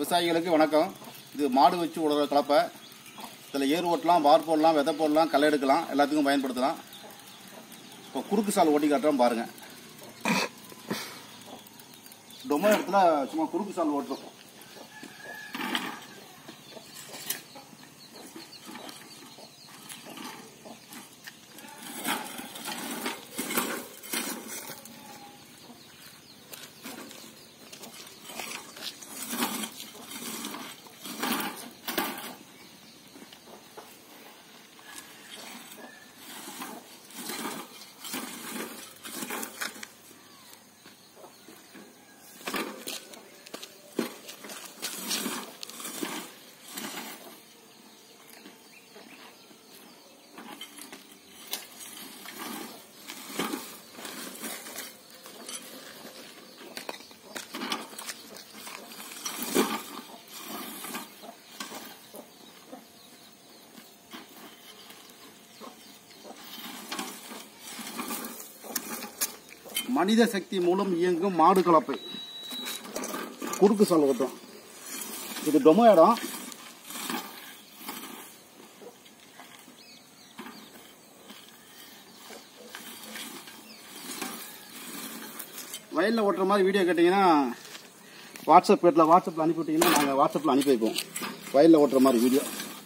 விவசாயிகளுக்கு வணக்கம் இது மாடு வச்சு உழுற கலப்பை இதில் ஏர் ஓட்டலாம் வார் போடலாம் விதை போடலாம் களை எடுக்கலாம் எல்லாத்துக்கும் பயன்படுத்தலாம் இப்போ குறுக்கு சால் ஓட்டி காட்டுறோம் பாருங்க டொமோ இடத்துல சும்மா குறுக்கு சால் ஓட்டுறோம் மனித சக்தி மூலம் இயங்கும் மாடு கலப்பை குறுக்கு சால் ஓட்டம் இது டொமோ இடம் வயலில் ஓட்டுற மாதிரி வீடியோ கேட்டிங்கன்னா வாட்ஸ்அப் பேட்டில் வாட்ஸ்அப்பில் அனுப்பி விட்டிங்கன்னா நாங்கள் வாட்ஸ்அப்பில் அனுப்பி வைப்போம் வயலில் ஓட்டுற மாதிரி வீடியோ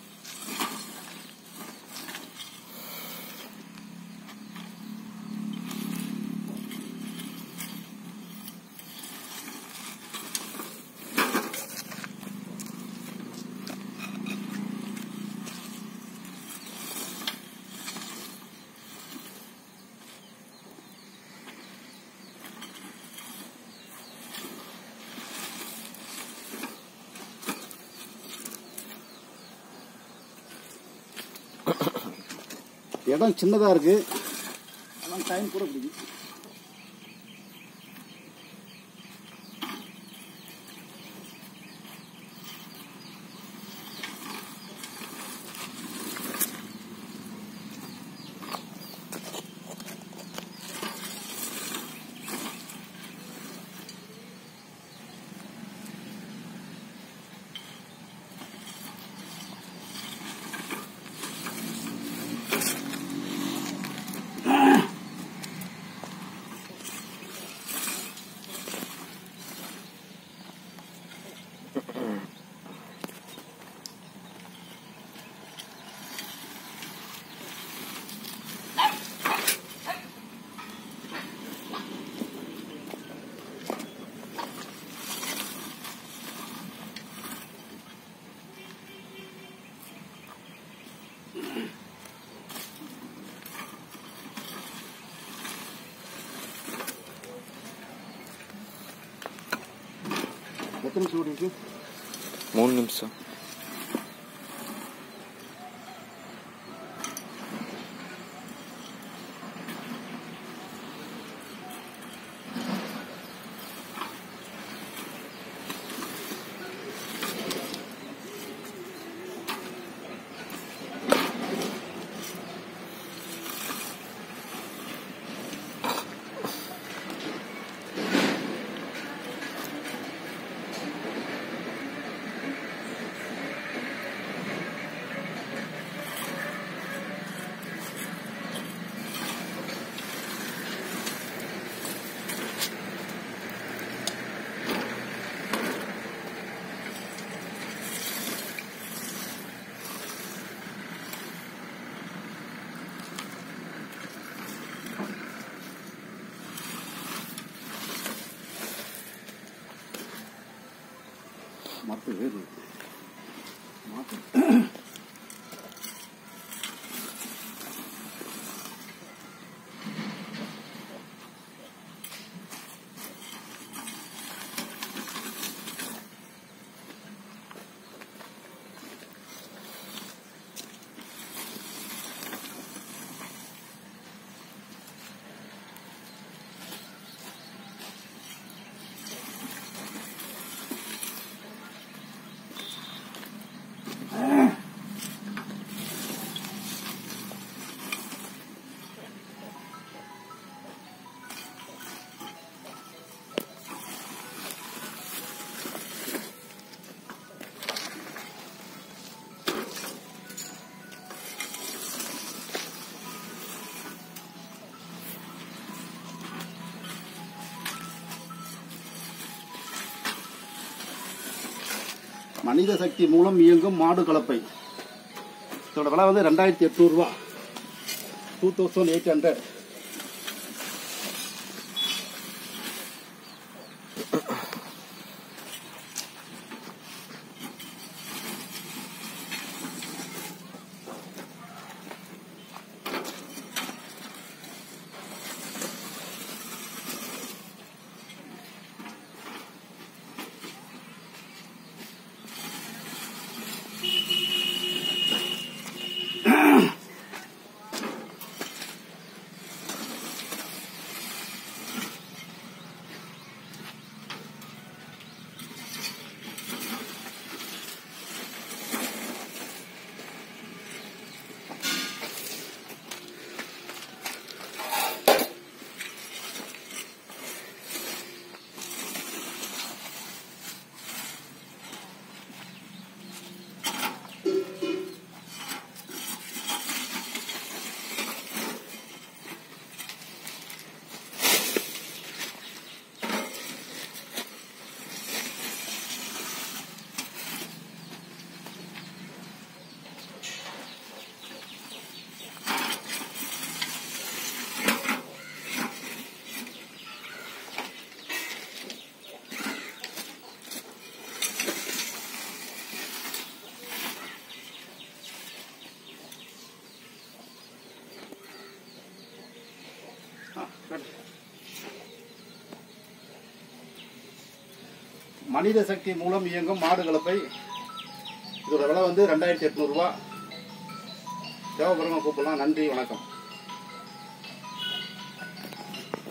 இடம் சின்னதாக இருக்கு ஆனால் டைம் கூட பிடிக்கும் எத்தனை சூடு இருக்கு மூணு நிமிஷம் மற்ற வேறு மாற்று மனித சக்தி மூலம் இயங்கும் மாடு கலப்பை இதோட விலை வந்து ரெண்டாயிரத்தி எட்நூறுபா டூ தௌசண்ட் எயிட் ஹண்ட்ரட் மனித சக்தி மூலம் இயங்கும் மாடு கலப்பை இதோட விலை வந்து ரெண்டாயிரத்தி எட்நூறுபா தேவைப்படுறவங்க கூப்பிடலாம் நன்றி வணக்கம்